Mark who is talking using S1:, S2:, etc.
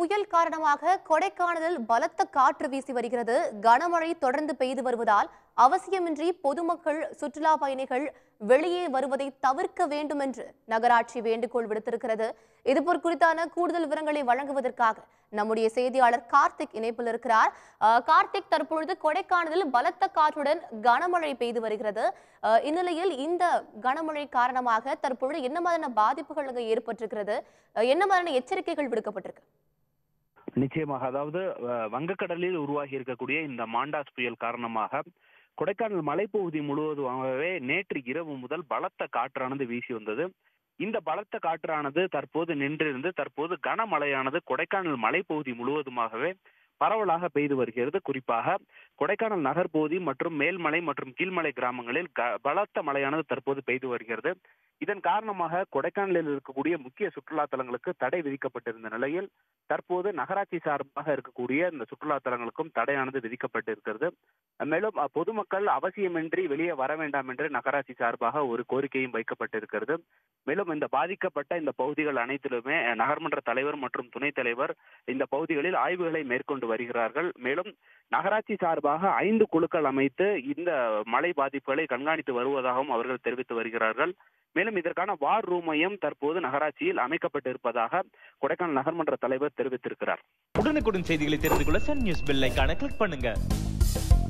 S1: புயல் காரணமாக கொடைக்கானலில் பலத்த காற்று வீசி வருகிறது கனமழை தொடர்ந்து பெய்து வருவதால் அவசியமின்றி பொதுமக்கள் சுற்றுலா பயணிகள் வெளியே வருவதை தவிர்க்க வேண்டும் என்று நகராட்சி வேண்டுகோள் விடுத்திருக்கிறது இதுபோல் குறித்தான கூடுதல் விவரங்களை வழங்குவதற்காக நம்முடைய செய்தியாளர் கார்த்திக் இணைப்பில் இருக்கிறார் அஹ், கார்த்திக் தற்பொழுது கொடைக்கானலில் பலத்த காற்றுடன் கனமழை பெய்து வருகிறது அஹ், இந்நிலையில் இந்த கனமழை காரணமாக தற்பொழுது என்ன மாதிரியான பாதிப்புகள் அங்கே ஏற்பட்டிருக்கிறது அஹ், என்ன மாதிரியான எச்சரிக்கைகள் விடுக்கப்பட்டிருக்கு
S2: நிச்சயமாக அதாவது அஹ், வங்கக்கடலில் உருவாகி இருக்கக்கூடிய இந்த மாண்டாஸ் புயல் காரணமாக கொடைக்கானல் மலைப்பகுதி முழுவதுமாகவே நேற்று இரவு முதல் பலத்த காற்றானது வீசி வந்தது இந்த பலத்த காற்றானது தற்போது நின்றிருந்து தற்போது கனமழையானது கொடைக்கானல் மலைப்பகுதி முழுவதுமாகவே பரவலாக பெய்து வருகிறது குறிப்பாக கொடைக்கானல் நகர்பகுதி மற்றும் மேல்மலை மற்றும் கீழ்மலை கிராமங்களில் க- பலத்த மழையானது தற்போது பெய்து வருகிறது இதன் காரணமாக கொடைக்கானலில் இருக்கக்கூடிய முக்கிய சுற்றுலா தலங்களுக்கு தடை விதிக்கப்பட்டிருந்த நிலையில் தற்போது நகராட்சி சார்பாக இருக்கக்கூடிய இந்த சுற்றுலா தலங்களுக்கும் தடையானது விதிக்கப்பட்டிருக்கிறது மேலும் அஹ், பொதுமக்கள் அவசியமின்றி வெளியே வர வேண்டாம் என்று நகராட்சி சார்பாக ஒரு கோரிக்கையும் வைக்கப்பட்டிருக்கிறது மேலும் இந்த பாதிக்கப்பட்ட இந்த பகுதிகள் அனைத்திலுமே அஹ், நகர்மன்ற தலைவர் மற்றும் துணைத் தலைவர் இந்த பகுதிகளில் ஆய்வுகளை மேற்கொண்டு வருகிறார்கள் மேலும் நகராட்சி சார்பாக ஐந்து குழுக்கள் அமைத்து இந்த மழை பாதிப்புகளை கண்காணித்து வருவதாகவும் அவர்கள் தெரிவித்து வருகிறார்கள் மேலும் இதற்கான வார் ரூமையும் தற்போது நகராட்சியில் அமைக்கப்பட்டிருப்பதாக கொடைக்கானல் நகர்மன்ற தலைவர் தெரிவித்திருக்கிறார்
S3: உடனுக்குடன் செய்திகளை தெரிந்து கொள்ள சன் நியூஸ் பெல் ஐகானை கிளிக் பண்ணுங்க